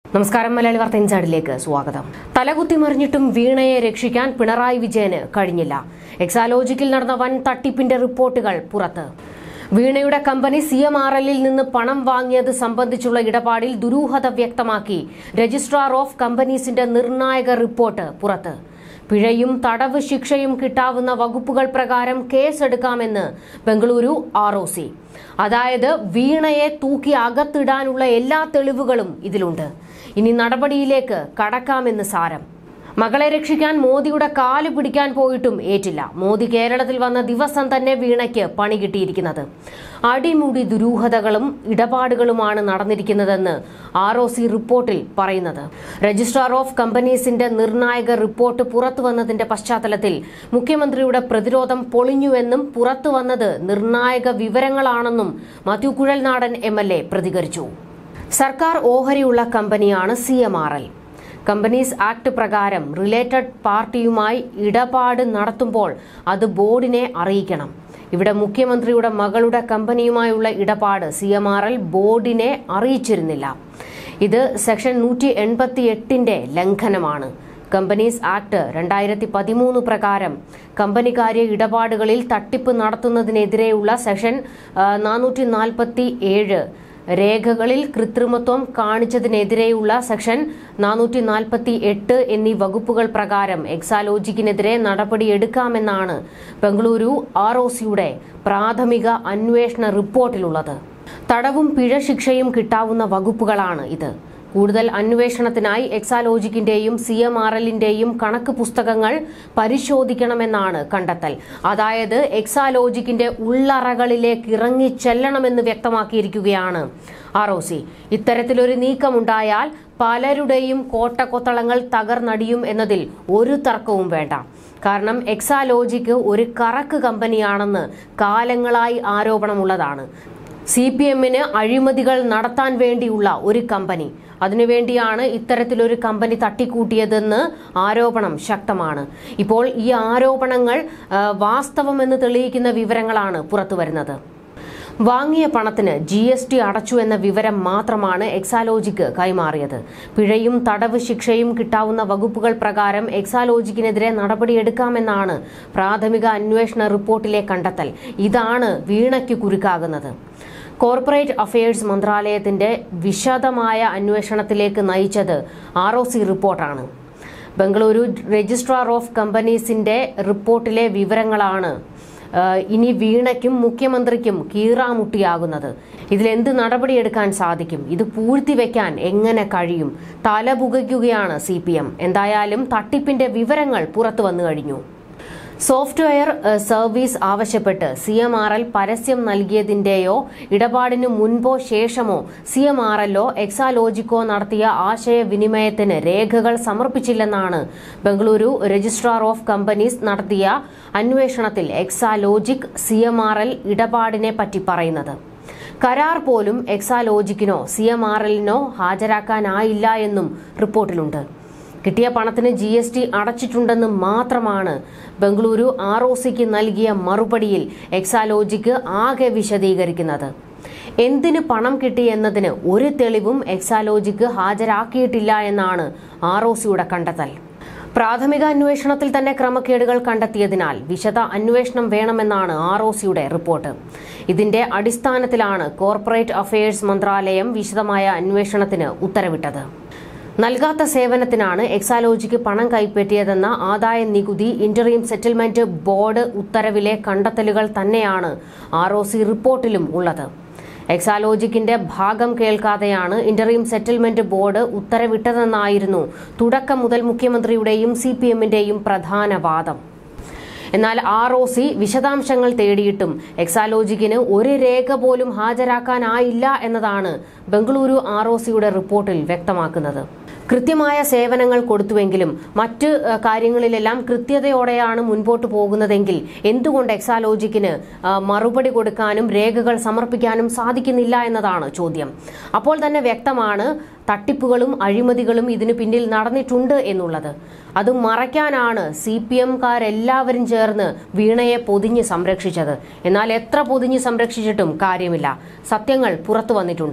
നമസ്കാരം മലയാളി വാർത്ത ഇൻസൈഡിലേക്ക് സ്വാഗതം തലകുത്തി മറിഞ്ഞിട്ടും വീണയെ രക്ഷിക്കാൻ പിണറായി വിജയന് കഴിഞ്ഞില്ല എക്സാലോജിക്കിൽ നടന്ന വൻ തട്ടിപ്പിന്റെ റിപ്പോർട്ടുകൾ പുറത്ത് വീണയുടെ കമ്പനി സി എം ആർ എല്ലിൽ നിന്ന് പണം വാങ്ങിയത് സംബന്ധിച്ചുള്ള ഇടപാടിൽ ദുരൂഹത വ്യക്തമാക്കി രജിസ്ട്രാർ ഓഫ് കമ്പനീസിന്റെ നിർണായക റിപ്പോർട്ട് പുറത്ത് പിഴയും തടവ് ശിക്ഷയും കിട്ടാവുന്ന വകുപ്പുകൾ പ്രകാരം കേസെടുക്കാമെന്ന് ബംഗളൂരു ആർ ഒ സി അതായത് വീണയെ തൂക്കി അകത്തിടാനുള്ള എല്ലാ തെളിവുകളും ഇതിലുണ്ട് ഇനി നടപടിയിലേക്ക് കടക്കാമെന്ന് സാരം മകളെ രക്ഷിക്കാൻ മോദിയുടെ കാല് പിടിക്കാൻ പോയിട്ടും ഏറ്റില്ല മോദി കേരളത്തിൽ വന്ന ദിവസം തന്നെ വീണയ്ക്ക് പണി കിട്ടിയിരിക്കുന്നത് അടിമുടി ദുരൂഹതകളും ഇടപാടുകളുമാണ് നടന്നിരിക്കുന്നതെന്ന് ആർ ഒ സി റിപ്പോർട്ടിൽ പറയുന്നത് രജിസ്ട്രാർ ഓഫ് കമ്പനീസിന്റെ നിർണായക റിപ്പോർട്ട് പുറത്തു വന്നതിന്റെ പശ്ചാത്തലത്തിൽ മുഖ്യമന്ത്രിയുടെ പ്രതിരോധം പൊളിഞ്ഞുവെന്നും പുറത്തു വന്നത് നിർണായക വിവരങ്ങളാണെന്നും Mathew Kuzhalnadan M L A പ്രതികരിച്ചു സർക്കാർ ഓഹരിയുള്ള കമ്പനിയാണ് C M R L companies act പ്രകാരം റിലേറ്റഡ് പാർട്ടിയുമായി ഇടപാട് നടത്തുമ്പോൾ അത് ബോർഡിനെ അറിയിക്കണം ഇവിടെ മുഖ്യമന്ത്രിയുടെ മകളുടെ കമ്പനിയുമായുള്ള ഇടപാട് സി എം ആർ എൽ ബോർഡിനെ അറിയിച്ചിരുന്നില്ല ഇത് സെക്ഷൻ നൂറ്റി എൺപത്തി എട്ടിന്റെ ലംഘനമാണ് കമ്പനീസ് ആക്ട് രണ്ടായിരത്തി പതിമൂന്ന് പ്രകാരം കമ്പനികാര്യ ഇടപാടുകളിൽ തട്ടിപ്പ് നടത്തുന്നതിനെതിരെയുള്ള സെക്ഷൻ നാനൂറ്റി നാൽപ്പത്തി ഏഴ് രേഖകളിൽ കൃത്രിമത്വം കാണിച്ചതിനെതിരെയുള്ള സെക്ഷൻ നാനൂറ്റി നാൽപ്പത്തി എട്ട് എന്നീ വകുപ്പുകൾ പ്രകാരം എക്സാലോജിക്കിനെതിരെ നടപടിയെടുക്കാമെന്നാണ് ബംഗളൂരു ആർ ഒ സിയുടെ പ്രാഥമിക അന്വേഷണ റിപ്പോർട്ടിലുള്ളത് തടവും പിഴ ശിക്ഷയും കിട്ടാവുന്ന വകുപ്പുകളാണ് ഇത് കൂടുതൽ അന്വേഷണത്തിനായി എക്സാലോജിക്കിന്റെയും സി എം ആർ എല്ലിന്റെയും കണക്ക് പുസ്തകങ്ങൾ പരിശോധിക്കണമെന്നാണ് കണ്ടെത്തൽ അതായത് എക്സാലോജിക്കിന്റെ ഉള്ളറകളിലേക്ക് ഇറങ്ങിച്ചെല്ലണമെന്ന് വ്യക്തമാക്കിയിരിക്കുകയാണ് ആർ ഒ സി ഇത്തരത്തിലൊരു നീക്കമുണ്ടായാൽ പലരുടെയും കോട്ടക്കൊത്തളങ്ങൾ തകർന്നടിയും എന്നതിൽ ഒരു തർക്കവും വേണ്ട കാരണം എക്സാലോജിക്ക് ഒരു കറക്ക് കമ്പനിയാണെന്ന് കാലങ്ങളായി ആരോപണമുള്ളതാണ് സി പി എമ്മിന് അഴിമതികൾ നടത്താൻ വേണ്ടിയുള്ള ഒരു കമ്പനി അതിനുവേണ്ടിയാണ് ഇത്തരത്തിലൊരു കമ്പനി തട്ടിക്കൂട്ടിയതെന്ന് ആരോപണം ശക്തമാണ് ഇപ്പോൾ ഈ ആരോപണങ്ങൾ ആ, വാസ്തവമെന്ന് തെളിയിക്കുന്ന വിവരങ്ങളാണ് പുറത്തുവരുന്നത് വാങ്ങിയ പണത്തിന് ജി എസ് ടി അടച്ചു എന്ന വിവരം മാത്രമാണ് എക്സാലോജിക്ക് കൈമാറിയത് പിഴയും തടവ് ശിക്ഷയും കിട്ടാവുന്ന വകുപ്പുകൾ പ്രകാരം എക്സാലോജിക്കിനെതിരെ നടപടിയെടുക്കാമെന്നാണ് പ്രാഥമിക അന്വേഷണ റിപ്പോർട്ടിലെ കണ്ടെത്തൽ ഇതാണ് വീണയ്ക്ക് കുരുക്കാകുന്നത് കോർപ്പറേറ്റ് അഫയേഴ്സ് മന്ത്രാലയത്തിന്റെ വിശദമായ അന്വേഷണത്തിലേക്ക് നയിച്ചത് ആർ ഒ സി റിപ്പോർട്ടാണ് ബംഗളൂരു രജിസ്ട്രാർ ഓഫ് കമ്പനീസിന്റെ റിപ്പോർട്ടിലെ വിവരങ്ങളാണ് ആഹ് ഇനി വീണയ്ക്കും മുഖ്യമന്ത്രിക്കും കീറാമുട്ടിയാകുന്നത് ഇതിലെന്ത് നടപടിയെടുക്കാൻ സാധിക്കും ഇത് പൂഴ്ത്തിവെക്കാൻ എങ്ങനെ കഴിയും തല പുകയ്ക്കുകയാണ് സി പി എം എന്തായാലും തട്ടിപ്പിന്റെ വിവരങ്ങൾ പുറത്തു വന്നു കഴിഞ്ഞു സോഫ്റ്റ്വെയർ ഏഹ്, സർവീസ് ആവശ്യപ്പെട്ട് സി എം ആർ എൽ പരസ്യം നൽകിയതിന്റെയോ ഇടപാടിന് മുൻപോ ശേഷമോ സി എം ആർ എല്ലോ എക്സാലോജിക്കോ നടത്തിയ ആശയവിനിമയത്തിന് രേഖകൾ സമർപ്പിച്ചില്ലെന്നാണ് ബംഗളൂരു രജിസ്ട്രാർ ഓഫ് കമ്പനീസ് നടത്തിയ അന്വേഷണത്തിൽ എക്സാലോജിക് സി എം ആർ എൽ ഇടപാടിനെ പറ്റി പറയുന്നത് കരാർ പോലും എക്സാലോജിക്കിനോ സി എം ആർ എല്ലിനോ ഹാജരാക്കാനായില്ല എന്നും റിപ്പോർട്ടിലുണ്ട് കിട്ടിയ പണത്തിന് ജി എസ് ടി അടച്ചിട്ടുണ്ടെന്ന് മാത്രമാണ് ബംഗളൂരു ആർ ഒ സിക്ക് നൽകിയ മറുപടിയിൽ എക്സാലോജിക്ക് ആകെ വിശദീകരിക്കുന്നത് എന്തിന് പണം കിട്ടി എന്നതിന് ഒരു തെളിവും എക്സാലോജിക്ക് ഹാജരാക്കിയിട്ടില്ല എന്നാണ് ആർ ഒ സിയുടെ കണ്ടെത്തൽ പ്രാഥമിക അന്വേഷണത്തിൽ തന്നെ ക്രമക്കേടുകൾ കണ്ടെത്തിയതിനാൽ വിശദ അന്വേഷണം വേണമെന്നാണ് ആർ ഒ സിയുടെ റിപ്പോർട്ട് ഇതിന്റെ അടിസ്ഥാനത്തിലാണ് കോർപ്പറേറ്റ് അഫയേഴ്സ് മന്ത്രാലയം വിശദമായ അന്വേഷണത്തിന് ഉത്തരവിട്ടത് നൽകാത്ത സേവനത്തിനാണ് എക്സാലോജിക്ക് പണം കൈപ്പറ്റിയതെന്ന ആദായ നികുതി ഇന്ററീം സെറ്റിൽമെന്റ് ബോർഡ് ഉത്തരവിലെ കണ്ടെത്തലുകൾ തന്നെയാണ് ആർ ഒ സി റിപ്പോർട്ടിലും ഉള്ളത് എക്സാലോജിക്കിന്റെ ഭാഗം കേൾക്കാതെയാണ് ഇന്ററീം സെറ്റിൽമെന്റ് ബോർഡ് ഉത്തരവിട്ടതെന്നായിരുന്നു തുടക്കം മുതൽ മുഖ്യമന്ത്രിയുടെയും സി പി എമ്മിന്റെയും പ്രധാന വാദം എന്നാൽ ആർ ഒ സി വിശദാംശങ്ങൾ തേടിയിട്ടും എക്സാലോജിക്കിന് ഒരു രേഖ പോലും ഹാജരാക്കാനായില്ല എന്നതാണ് ബംഗളൂരു ആർ ഒ സിയുടെ റിപ്പോർട്ടിൽ വ്യക്തമാക്കുന്നത് കൃത്യമായ സേവനങ്ങൾ കൊടുത്തുവെങ്കിലും മറ്റ് ഏഹ്, കാര്യങ്ങളിലെല്ലാം കൃത്യതയോടെയാണ് മുൻപോട്ട് പോകുന്നതെങ്കിൽ എന്തുകൊണ്ട് എക്സാലോജിക്കിന് ആ, മറുപടി കൊടുക്കാനും രേഖകൾ സമർപ്പിക്കാനും സാധിക്കുന്നില്ല എന്നതാണ് ചോദ്യം അപ്പോൾ തന്നെ വ്യക്തമാണ് തട്ടിപ്പുകളും അഴിമതികളും ഇതിനു പിന്നിൽ നടന്നിട്ടുണ്ട് എന്നുള്ളത് അത് മറയ്ക്കാനാണ് സി പി എംകാരെല്ലാവരും ചേർന്ന് വീണയെ പൊതിഞ്ഞ് സംരക്ഷിച്ചത് എന്നാൽ എത്ര പൊതിഞ്ഞ് സംരക്ഷിച്ചിട്ടും കാര്യമില്ല സത്യങ്ങൾ പുറത്തു വന്നിട്ടുണ്ട്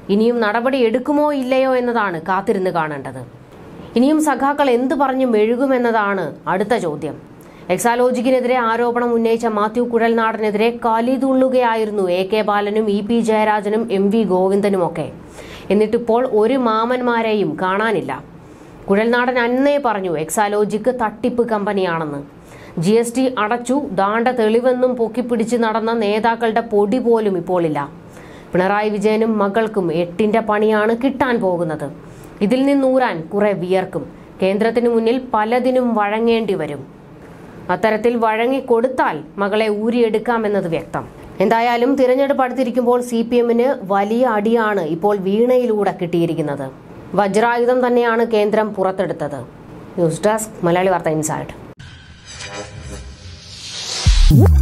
ഇനിയും നടപടി എടുക്കുമോ ഇല്ലയോ എന്നതാണ് കാത്തിരുന്ന് കാണേണ്ടത് ഇനിയും സഖാക്കൾ എന്ത് പറഞ്ഞു മെഴുകുമെന്നതാണ് അടുത്ത ചോദ്യം എക്സാലോജിക്കിനെതിരെ ആരോപണം ഉന്നയിച്ച മാത്യു കുഴൽനാടനെതിരെ കലിതുള്ളുകയായിരുന്നു എ കെ ബാലനും ഇ പി ജയരാജനും എം വി ഗോവിന്ദനുമൊക്കെ എന്നിട്ടിപ്പോൾ ഒരു മാമന്മാരെയും കാണാനില്ല കുഴൽനാടൻ അന്നേ പറഞ്ഞു എക്സാലോജിക്ക് തട്ടിപ്പ് കമ്പനിയാണെന്ന് ജി എസ് ടി അടച്ചു ദാണ്ട തെളിവെന്നും പൊക്കിപ്പിടിച്ച് നടന്ന നേതാക്കളുടെ പൊടി പോലും ഇപ്പോളില്ല പിണറായി വിജയനും മകൾക്കും എട്ടിന്റെ പണിയാണ് കിട്ടാൻ പോകുന്നത് ഇതിൽ നിന്നൂരാൻ കുറെ വിയർക്കും കേന്ദ്രത്തിന് മുന്നിൽ പലതിനും വഴങ്ങേണ്ടി വരും അത്തരത്തിൽ വഴങ്ങിക്കൊടുത്താൽ മകളെ ഊരിയെടുക്കാമെന്നത് വ്യക്തം എന്തായാലും തിരഞ്ഞെടുപ്പ് അടുത്തിരിക്കുമ്പോൾ സി പി എമ്മിന് വലിയ അടിയാണ് ഇപ്പോൾ വീണയിലൂടെ കിട്ടിയിരിക്കുന്നത് വജ്രായുധം തന്നെയാണ് കേന്ദ്രം പുറത്തെടുത്തത് ന്യൂസ് ഡെസ്ക് മലയാളി വാർത്ത ഇൻസൈഡ്